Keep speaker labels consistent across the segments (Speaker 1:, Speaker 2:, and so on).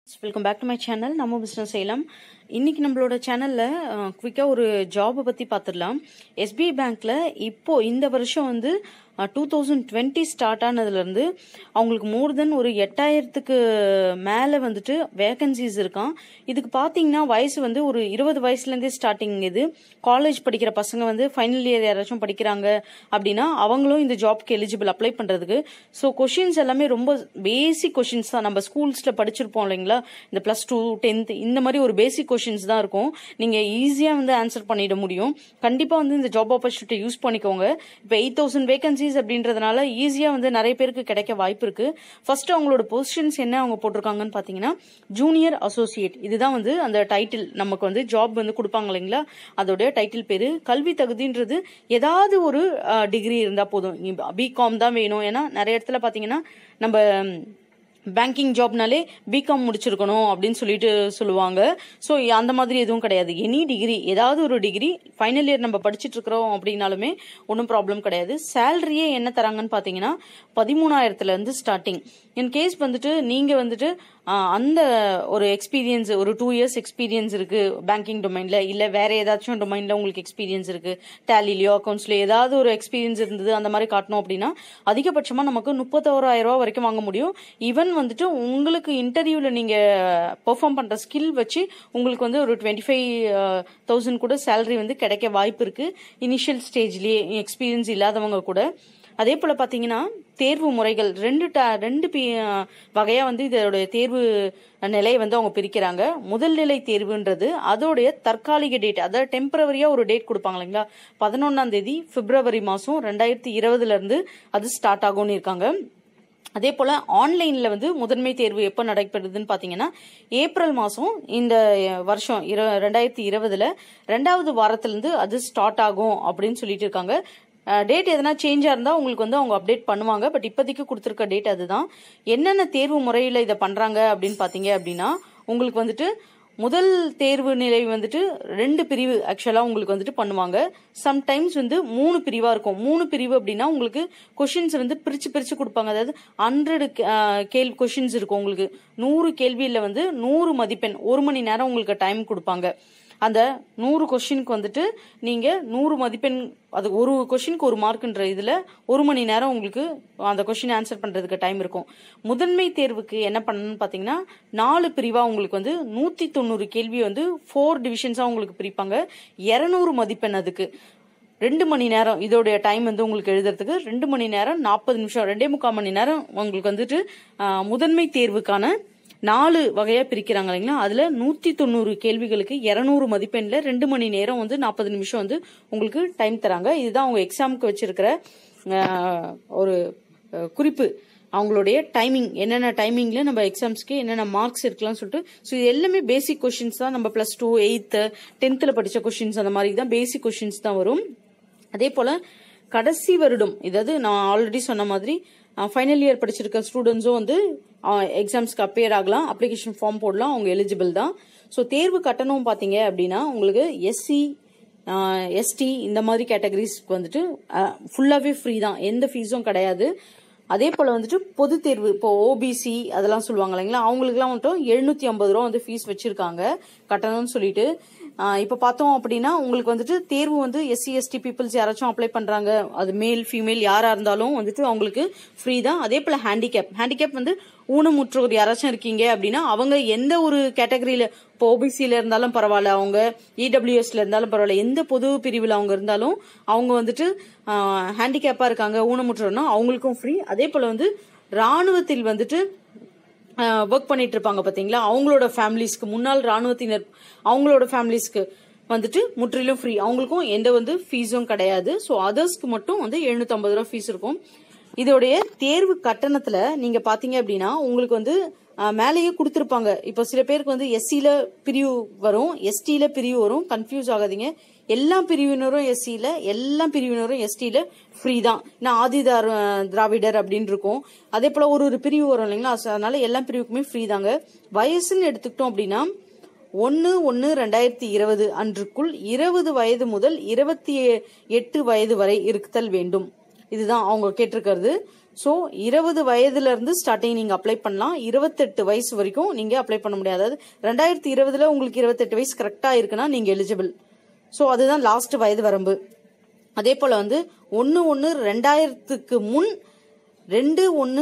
Speaker 1: welcome back to my channel நம்ம business செய்யலாம் இன்னைக்கு நம்மளோட சேனல்ல குவிக்காக ஒரு ஜாபை பற்றி பார்த்துடலாம் எஸ்பிஐ பேங்க்ல இப்போ இந்த வருஷம் வந்து டூ தௌசண்ட் டுவெண்ட்டி ஸ்டார்ட் ஆனதுலேருந்து அவங்களுக்கு மோர் தென் ஒரு எட்டாயிரத்துக்கு மேலே வந்துட்டு வேகன்சிஸ் இருக்கான் இதுக்கு பார்த்தீங்கன்னா வயசு வந்து ஒரு இருபது வயசுலேருந்தே ஸ்டார்டிங் இது காலேஜ் படிக்கிற பசங்க வந்து ஃபைனல் இயர் யாராச்சும் படிக்கிறாங்க அப்படின்னா அவங்களும் இந்த ஜாப்க்கு எலிஜிபிள் அப்ளை பண்ணுறதுக்கு ஸோ கொஷின்ஸ் எல்லாமே ரொம்ப பேசிக் கொஷின்ஸ் தான் நம்ம ஸ்கூல்ஸில் படிச்சிருப்போம் இல்லைங்களா இந்த ப்ளஸ் டூ டென்த் இந்த மாதிரி ஒரு பேசிக் கொஷின்ஸ் தான் இருக்கும் நீங்கள் ஈஸியாக வந்து ஆன்சர் பண்ணிட முடியும் கண்டிப்பாக வந்து இந்த ஜாப் ஆப்பர்ச்சுனிட்டி யூஸ் பண்ணிக்கோங்க இப்போ எயிட் தௌசண்ட் வேகன்சிஸ் அப்படின்றதுனால ஈஸியாக வந்து நிறைய பேருக்கு கிடைக்க வாய்ப்பு இருக்கு ஃபர்ஸ்ட் அவங்களோட பொசிஷன்ஸ் என்ன அவங்க போட்டிருக்காங்கன்னு பார்த்தீங்கன்னா ஜூனியர் அசோசியேட் இதுதான் வந்து அந்த டைட்டில் நமக்கு வந்து ஜாப் வந்து கொடுப்பாங்க இல்லைங்களா அதோட டைட்டில் பேரு கல்வி தகுதின்றது ஏதாவது ஒரு டிகிரி இருந்தால் போதும் பிகாம் தான் வேணும் ஏன்னா நிறைய இடத்துல பார்த்தீங்கன்னா நம்ம பேங்கிங் ஜாப்னாலே பிகாம் முடிச்சிருக்கணும் அப்படின்னு சொல்லிட்டு சொல்லுவாங்க ஸோ அந்த மாதிரி எதுவும் கிடையாது எனி டிகிரி ஏதாவது ஒரு டிகிரி ஃபைனல் இயர் நம்ம படிச்சுட்டு இருக்கிறோம் அப்படின்னாலுமே ஒன்றும் ப்ராப்ளம் கிடையாது சேலரியே என்ன தராங்கன்னு பார்த்தீங்கன்னா பதிமூணாயிரத்துல இருந்து ஸ்டார்டிங் இன் கேஸ் வந்துட்டு நீங்க வந்துட்டு அந்த ஒரு எக்ஸ்பீரியன்ஸ் ஒரு டூ இயர்ஸ் எக்ஸ்பீரியன்ஸ் இருக்கு பேங்கிங் டொமைன்ல இல்ல வேற ஏதாச்சும் டொமைன்ல உங்களுக்கு எக்ஸ்பீரியன்ஸ் இருக்கு டேலிலயோ அக்கௌண்ட்ஸ்ல ஏதாவது ஒரு எக்ஸ்பீரியன்ஸ் இருந்தது அந்த மாதிரி காட்டணும் அப்படின்னா அதிகபட்சமா நமக்கு முப்பத்தோராயிரம் ரூபாய் வரைக்கும் வாங்க முடியும் ஈவன் வந்துட்டு உங்களுக்கு இன்டர்வியூல நீங்க பெர்ஃபார்ம் பண்ற ஸ்கில் வச்சு உங்களுக்கு வந்து ஒரு டுவெண்ட்டி ஃபைவ் தௌசண்ட் கூட சேலரி வந்து கிடைக்க வாய்ப்பு இருக்கு இனிஷியல் ஸ்டேஜ்லயே எக்ஸ்பீரியன்ஸ் இல்லாதவங்க கூட அதே போல பாத்தீங்கன்னா தேர்வு முறைகள் ரெண்டு ரெண்டு வகையா வந்து இதோடைய தேர்வு நிலையை வந்து அவங்க பிரிக்கிறாங்க முதல் நிலை தேர்வுன்றது அதோடைய தற்காலிக டேட் அதாவது டெம்பரவரியா ஒரு டேட் கொடுப்பாங்க இல்லைங்களா பதினொன்னாம் தேதி பிப்ரவரி மாசம் ரெண்டாயிரத்தி இருபதுல இருந்து அது ஸ்டார்ட் ஆகும்னு இருக்காங்க அதே போல ஆன்லைன்ல வந்து முதன்மை தேர்வு எப்போ நடைபெறுதுன்னு பாத்தீங்கன்னா ஏப்ரல் மாசம் இந்த வருஷம் ரெண்டாயிரத்தி இருபதுல ரெண்டாவது வாரத்திலிருந்து அது ஸ்டார்ட் ஆகும் அப்படின்னு சொல்லிட்டு இருக்காங்க டேட் எதனா சேஞ்சாக இருந்தால் உங்களுக்கு வந்து அவங்க அப்டேட் பண்ணுவாங்க பட் இப்போதைக்கு கொடுத்துருக்க டேட் அதுதான் என்னென்ன தேர்வு முறையில் இதை பண்ணுறாங்க அப்படின்னு பார்த்தீங்க அப்படின்னா உங்களுக்கு வந்துட்டு முதல் தேர்வு நிலை வந்துட்டு ரெண்டு பிரிவு ஆக்சுவலாக உங்களுக்கு வந்துட்டு பண்ணுவாங்க சம்டைம்ஸ் வந்து மூணு பிரிவாக இருக்கும் மூணு பிரிவு அப்படின்னா உங்களுக்கு கொஷின்ஸ் வந்து பிரித்து பிரித்து கொடுப்பாங்க அதாவது ஹண்ட்ரடு கேள்வி கொஷின்ஸ் இருக்கும் உங்களுக்கு நூறு கேள்வியில் வந்து நூறு மதிப்பெண் ஒரு மணி நேரம் உங்களுக்கு டைம் கொடுப்பாங்க அந்த நூறு கொஷினுக்கு வந்துட்டு நீங்க நூறு மதிப்பெண் அது ஒரு கொஷினுக்கு ஒரு மார்க்ன்ற இதுல ஒரு மணி நேரம் உங்களுக்கு அந்த கொஷின் ஆன்சர் பண்றதுக்கு டைம் இருக்கும் முதன்மை தேர்வுக்கு என்ன பண்ணணும்னு பாத்தீங்கன்னா நாலு பிரிவா உங்களுக்கு வந்து நூத்தி தொண்ணூறு கேள்வி வந்து ஃபோர் டிவிஷன்ஸா உங்களுக்கு பிரிப்பாங்க இருநூறு மதிப்பெண் அதுக்கு ரெண்டு மணி நேரம் இதோடைய டைம் வந்து உங்களுக்கு எழுதுறதுக்கு ரெண்டு மணி நேரம் நாற்பது நிமிஷம் ரெண்டே முக்கால் மணி நேரம் உங்களுக்கு வந்துட்டு முதன்மை தேர்வுக்கான நாலு வகையா பிரிக்கிறாங்க இல்லைங்களா அதுல நூத்தி தொண்ணூறு கேள்விகளுக்கு இருநூறு மதிப்பெண்ல ரெண்டு மணி நேரம் வந்து நாற்பது நிமிஷம் வந்து உங்களுக்கு டைம் தராங்க இதுதான் அவங்க எக்ஸாமுக்கு வச்சிருக்கிற ஒரு குறிப்பு அவங்களுடைய டைமிங் என்னென்ன டைமிங்ல நம்ம எக்ஸாம்ஸ்க்கு என்னென்ன மார்க்ஸ் இருக்கலாம்னு சொல்லிட்டு ஸோ இது எல்லாமே பேசிக் கொஷின்ஸ் தான் நம்ம பிளஸ் டூ எயித்து டென்த்தில் படித்த கொஷின்ஸ் அந்த மாதிரி தான் பேசிக் கொஷின்ஸ் தான் வரும் அதே போல கடைசி வருடம் இதாவது நான் ஆல்ரெடி சொன்ன மாதிரி ஃபைனல் இயர் படிச்சிருக்க ஸ்டூடெண்ட்ஸும் வந்து எக்ஸாம்ஸ்க்கு அப்பியர் ஆகலாம் அப்ளிகேஷன் ஃபார்ம் போடலாம் அவங்க எலிஜிபிள் தான் ஸோ தேர்வு கட்டணம் பார்த்தீங்க அப்படின்னா உங்களுக்கு எஸ்சி எஸ்டி இந்த மாதிரி கேட்டகரிஸ்க்கு வந்துட்டு ஃபுல்லாகவே ஃப்ரீ தான் எந்த ஃபீஸும் கிடையாது அதே போல் வந்துட்டு பொது தேர்வு இப்போ ஓபிசி அதெல்லாம் சொல்லுவாங்க இல்லைங்களா அவங்களுக்குலாம் வந்துட்டு எழுநூத்தி ஐம்பது ரூபா வந்து ஃபீஸ் வச்சிருக்காங்க கட்டணம்னு சொல்லிட்டு இப்போ பார்த்தோம் அப்படின்னா உங்களுக்கு வந்துட்டு தேர்வு வந்து எஸ்சி எஸ்டி பீப்புள்ஸ் யாராச்சும் அப்ளை பண்ணுறாங்க அது மேல் ஃபீமேல் யாராக இருந்தாலும் வந்துட்டு அவங்களுக்கு ஃப்ரீ தான் அதே போல் ஹேண்டிகேப் ஹேண்டிகேப் வந்து ஊனமுற்றோர் யாராச்சும் இருக்கீங்க அப்படின்னா அவங்க எந்த ஒரு கேட்டகரியில இப்போ ஓபிசியில இருந்தாலும் பரவாயில்ல அவங்க இடபிள்யூஎஸ்ல இருந்தாலும் பரவாயில்ல எந்த பொது பிரிவில் அவங்க இருந்தாலும் அவங்க வந்துட்டு ஹேண்டிகேப்பா இருக்காங்க ஊனமுற்றோர்னா அவங்களுக்கும் ஃப்ரீ அதே போல வந்து ராணுவத்தில் வந்துட்டு ஒர்க் பண்ணிட்டு இருப்பாங்க பாத்தீங்களா அவங்களோட ஃபேமிலிஸ்க்கு முன்னாள் ராணுவத்தினர் அவங்களோட ஃபேமிலிஸ்க்கு வந்துட்டு முற்றிலும் ஃப்ரீ அவங்களுக்கும் எந்த வந்து ஃபீஸும் கிடையாது ஸோ அதர்ஸ்க்கு மட்டும் வந்து எழுநூத்தி ஐம்பது ரூபா ஃபீஸ் இருக்கும் இதோடைய தேர்வு கட்டணத்துல நீங்க பாத்தீங்க அப்படின்னா உங்களுக்கு வந்து மேலேயே கொடுத்துருப்பாங்க இப்போ சில பேருக்கு வந்து எஸ்சியில பிரிவு வரும் எஸ்டியில பிரிவு வரும் கன்ஃபியூஸ் ஆகாதீங்க எல்லா பிரிவினரும் எஸ்சியில எல்லா பிரிவினரும் எஸ்டியில ஃப்ரீ தான் நான் ஆதி திராவிடர் அப்படின்னு இருக்கும் அதே போல ஒரு ஒரு பிரிவு வரும் இல்லைங்களா அதனால எல்லா பிரிவுக்குமே ஃப்ரீ தாங்க வயசுன்னு எடுத்துக்கிட்டோம் அப்படின்னா ஒன்று ஒன்று ரெண்டாயிரத்தி இருபது அன்றுக்குள் இருபது வயது முதல் இருபத்தி எட்டு வயது வரை இருத்தல் வேண்டும் இதுதான் அவங்க கேட்டிருக்கிறது ஸோ இருபது வயதுல இருந்து ஸ்டார்டிங் நீங்க அப்ளை பண்ணலாம் இருபத்தெட்டு வயசு வரைக்கும் நீங்க அப்ளை பண்ண முடியாது அதாவது ரெண்டாயிரத்தி இருபதுல உங்களுக்கு இருபத்தெட்டு வயசு கரெக்டா இருக்குன்னா நீங்க எலிஜிபிள் ஸோ அதுதான் லாஸ்ட் வயது வரம்பு அதே போல வந்து ஒன்று ஒன்று ரெண்டாயிரத்துக்கு முன் ரெண்டு ஒன்று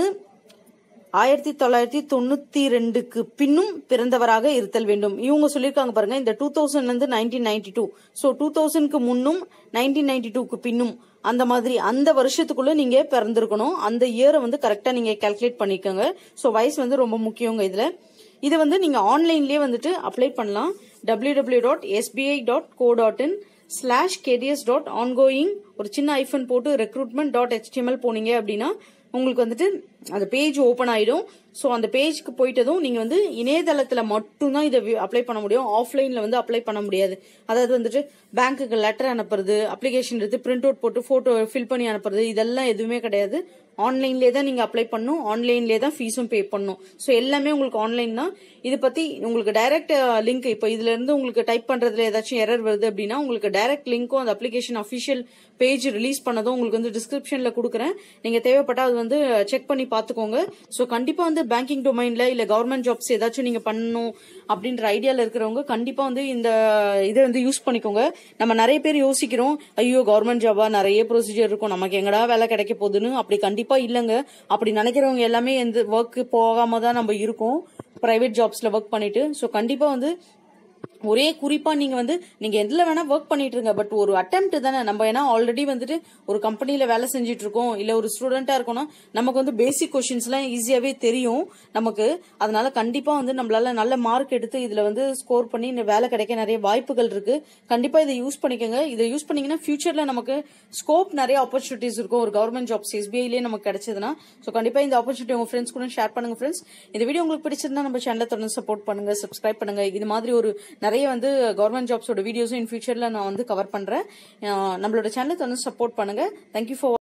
Speaker 1: ஆயிரத்தி தொள்ளாயிரத்தி தொண்ணூத்தி ரெண்டுக்கு பின்னும் பிறந்தவராக இருத்தல் வேண்டும் இவங்க சொல்லியிருக்காங்க பாருங்க இந்த டூ தௌசண்ட்ல இருந்து nineteen ninety two so two தௌசண்ட்க்கு முன்னும் நைன்டீன் நைன்டி டூக்கு பின்னும் அந்த மாதிரி அந்த வருஷத்துக்குள்ள நீங்க பிறந்திருக்கணும் அந்த இயரை வந்து கரெக்டா நீங்க கால்குலேட் பண்ணிக்கோங்க ஸோ வயசு வந்து ரொம்ப முக்கியங்க இதுல இது வந்து நீங்க ஆன்லைன்லயே வந்துட்டு அப்ளை பண்ணலாம் W W dot SBI dot co dot in slash KTS dot ongoing ஒரு சின்ன ஐஃபன் போட்டு ரெக்ரூட்மெண்ட் டாட் ஹெச்டிஎம்எல் போனீங்க அப்படின்னா உங்களுக்கு வந்துட்டு அந்த பேஜ் ஓப்பன் ஆயிடும் ஸோ அந்த பேஜ்க்கு போயிட்டதும் நீங்க வந்து இணையதளத்துல மட்டும்தான் இதை அப்ளை பண்ண முடியும் ஆஃப்லைன்ல வந்து அப்ளை பண்ண முடியாது அதாவது வந்துட்டு பேங்க்குக்கு லெட்டர் அனுப்புறது அப்ளிகேஷன் எடுத்து பிரிண்ட் அவுட் போட்டு போட்டோ ஃபில் பண்ணி அனுப்புறது இதெல்லாம் எதுவுமே கிடையாது ஆன்லைன்லேயே தான் நீங்க அப்ளை பண்ணணும் ஆன்லைன்லேயே தான் ஃபீஸும் பே பண்ணணும் ஸோ எல்லாமே உங்களுக்கு ஆன்லைன் தான் இது பத்தி உங்களுக்கு டைரக்ட் லிங்க் இப்போ இதுல இருந்து உங்களுக்கு டைப் பண்றதுல ஏதாச்சும் எரர் வருது அப்படின்னா உங்களுக்கு டைரக்ட் லிங்க்கும் அந்த அப்ளிகேஷன் அஃபிஷியல் பேஜ் ரிலீஸ் பண்ணதும் உங்களுக்கு வந்து டிஸ்கிரிப்ஷன்ல கொடுக்குறேன் நீங்க தேவைப்பட்டா அது வந்து செக் பண்ணி பார்த்துக்கோங்க ஸோ கண்டிப்பா வந்து பேங்கிங் டொமைன்ல இல்ல கவர்மெண்ட் ஜாப்ஸ் ஏதாச்சும் நீங்க பண்ணணும் அப்படின்ற ஐடியால இருக்கிறவங்க கண்டிப்பா வந்து இந்த இதை வந்து யூஸ் பண்ணிக்கோங்க நம்ம நிறைய பேர் யோசிக்கிறோம் ஐயோ கவர்மெண்ட் ஜாபா நிறைய ப்ரொசீஜர் இருக்கும் நமக்கு எங்கடா வேலை கிடைக்க போகுதுன்னு அப்படி கண்டிப்பா இல்லைங்க அப்படி நினைக்கிறவங்க எல்லாமே எந்த ஒர்க் போகாம தான் நம்ம இருக்கோம் பிரைவேட் ஜாப்ஸ்ல ஒர்க் பண்ணிட்டு ஸோ கண்டிப்பா வந்து ஒரே குறிப்பா நீங்க வந்து நீங்க எதுல வேணா ஒர்க் பண்ணிட்டு இருங்க பட் ஒரு அட்டெம்ட் தானே நம்ம ஏன்னா ஆல்ரெடி வந்துட்டு ஒரு கம்பெனில வேலை செஞ்சுட்டு இருக்கோம் இல்ல ஒரு ஸ்டூடெண்டா இருக்கோம்னா நமக்கு வந்து பேசிக் கொஸ்டின்ஸ் எல்லாம் ஈஸியாவே தெரியும் நமக்கு அதனால கண்டிப்பா வந்து நம்மளால நல்ல மார்க் எடுத்து இதுல வந்து ஸ்கோர் பண்ணி இந்த வேலை கிடைக்க நிறைய வாய்ப்புகள் இருக்கு கண்டிப்பா இதை யூஸ் பண்ணிக்கோங்க இதை யூஸ் பண்ணீங்கன்னா ஃபியூச்சர்ல நமக்கு ஸ்கோப் நிறைய ஆப்பர்ச்சுனிட்டிஸ் இருக்கும் ஒரு கவர்மெண்ட் ஜாப்ஸ் எஸ்பிஐலேயே நமக்கு கிடைச்சதுன்னா ஸோ கண்டிப்பா இந்த ஆப்பர்ச்சுனிட்டி உங்க ஃப்ரெண்ட்ஸ் கூட ஷேர் பண்ணுங்க ஃப்ரெண்ட்ஸ் இந்த வீடியோ உங்களுக்கு பிடிச்சிருந்தா நம்ம சேனலை தொடர்ந்து சப்போர்ட் பண்ணுங்க சப்ஸ்கிரைப் பண்ணுங்க இது மாதிரி ஒரு நிறைய வந்து கவர்மெண்ட் ஜாப்ஸோட வீடியோஸும் இன் ஃபியூச்சர்ல நான் வந்து கவர் பண்றேன் அஹ் நம்மளோட சேனலை தொடர்ந்து சப்போர்ட் பண்ணுங்க தேங்க்யூ ஃபார்